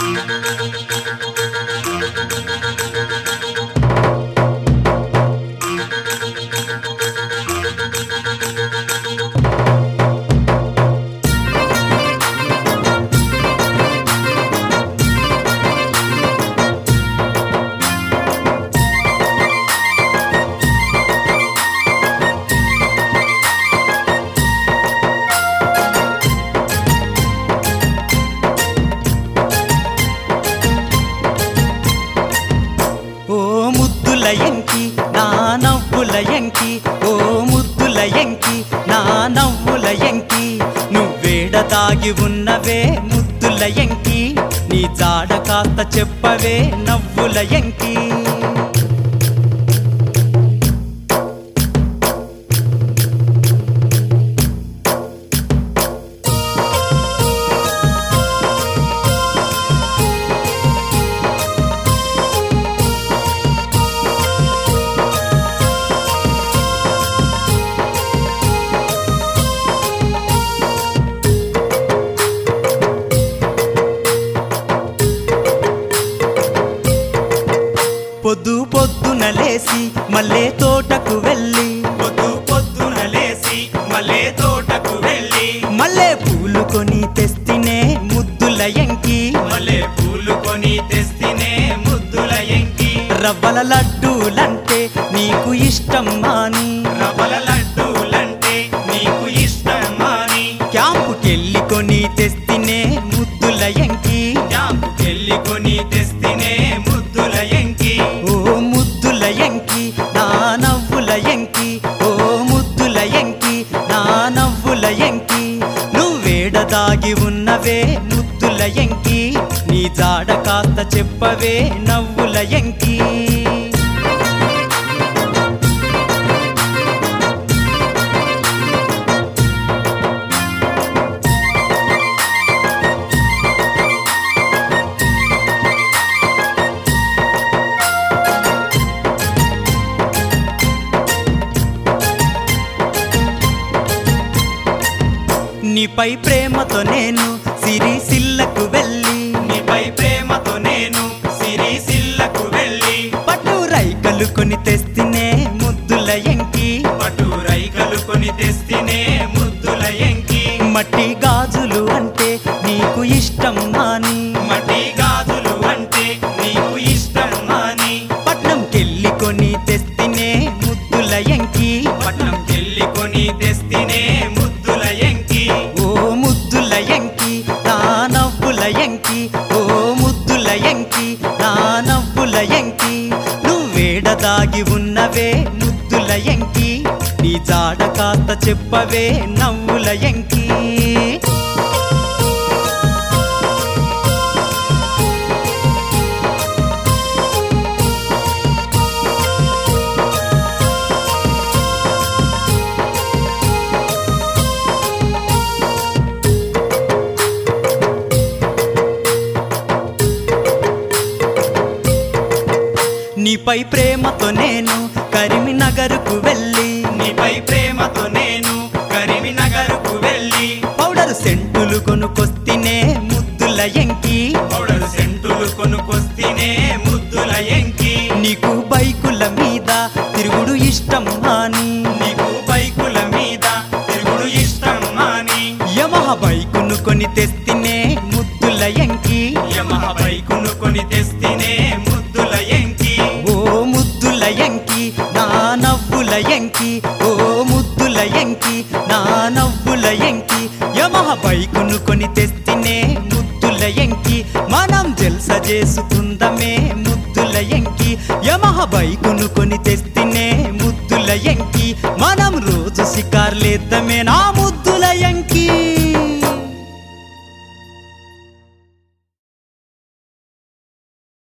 ఓ ముద్దుల ఎంకి నా నవ్వుల ఎంకి ఓ ముద్దుల ఎంకి నా నవ్వుల ఎంకి నువ్వేడ తాగి ఉన్నవే ముద్దుల ఎంకి నీ జాడ కాస్త చెప్పవే నవ్వుల ఎంకి పొద్దు పొద్దున లేసి మల్లె తోటకు వెళ్ళి పొద్దు పొద్దున లేసి మల్లె తోటకు వెళ్ళి మల్లె పూలు కొని తెస్తినే ముద్దుల ఎంకి మల్లె పూలు కొని తెస్తినే ముద్దుల ఎంకి రవ్వల లడ్డూలంటే నీకు ఇష్టం మాని రవ్వల లడ్డూలంటే నీకు ఇష్టమాని క్యాంపుకెళ్ళి కొని తెస్తినే ముద్దుల ఎంకి క్యాంపుకెళ్ళి కొని తెస్తినే ముద్దుల ఎంకి ఓ ముద్దుల ఎంకి నా నవ్వుల ఎంకి ఓ ముద్దుల ఎంకి నా నవ్వుల ఎంకి నువ్వేడ దాగి ఉన్నవే ముద్దుల ఎంకి నీ జాడ కాస్త చెప్పవే నవ్వుల ఎంకి నీపై ప్రేమతో నేను సిరిసిల్లకు వెళ్ళి నీపై ప్రేమతో నేను సిరిసిల్లకు వెళ్ళి పట్టు రైకలు కొని తెస్తినే ముద్దుల ఎంకి పటు రైకలు కొని తెస్తినే ముద్దుల ఎంకి మట్టి గాజులు అంటే నీకు ఇష్టం మాని మట్టి గాజులు అంటే నీకు ఇష్టమాని పట్నంకెళ్ళి కొని తెస్తినే ముద్దుల ఎంకి పట్నం కెళ్ళి కొని తెస్తినే ముద్దుల ఎంకి ఓ ముద్దుల ఎంకి నా నవ్వుల ఎంకి ఓ ముద్దుల ఎంకి నా నవ్వుల ఎంకి నువ్వేడ దాగి ఉన్నవే ముద్దుల ఎంకి నీ జాడ కాస్త చెప్పవే నవ్వుల ఎంకి నీపై ప్రేమతో నేను కరీంనగర్కు వెళ్ళి నీపై ప్రేమతో నేను కరీంనగర్కు వెళ్ళి పౌడర్ సెంటులు కొనుకొస్తినే ముద్దుల ఎంకి పౌడర్ సెంటులు కొనుకొస్తినే ముద్దుల ఎంకి నీకు బైకుల మీద తిరుగుడు ఇష్టం అని నీకు బైకుల మీద తిరుగుడు ఇష్టమాని యమహ బైకును కొని తెస్తినే ముద్దుల ఎంకి యమహ బైకును కొని తెస్తినే ముద్దుల ఎంకి ఓ ముద్దుల ఎంకి నా నవ్వుల ఎంకి ఓ ముద్దుల ఎంకి నా నవ్వుల ఎంకి యమహ బైకును కొని తెస్తినే ముద్దుల ఎంకి మనం జల్స చేసుకుందమే ముద్దుల ఎంకి యమహ బైకును కొని తెస్తినే ముద్దుల ఎంకి మనం రోజు షికార్లేద్దామే నా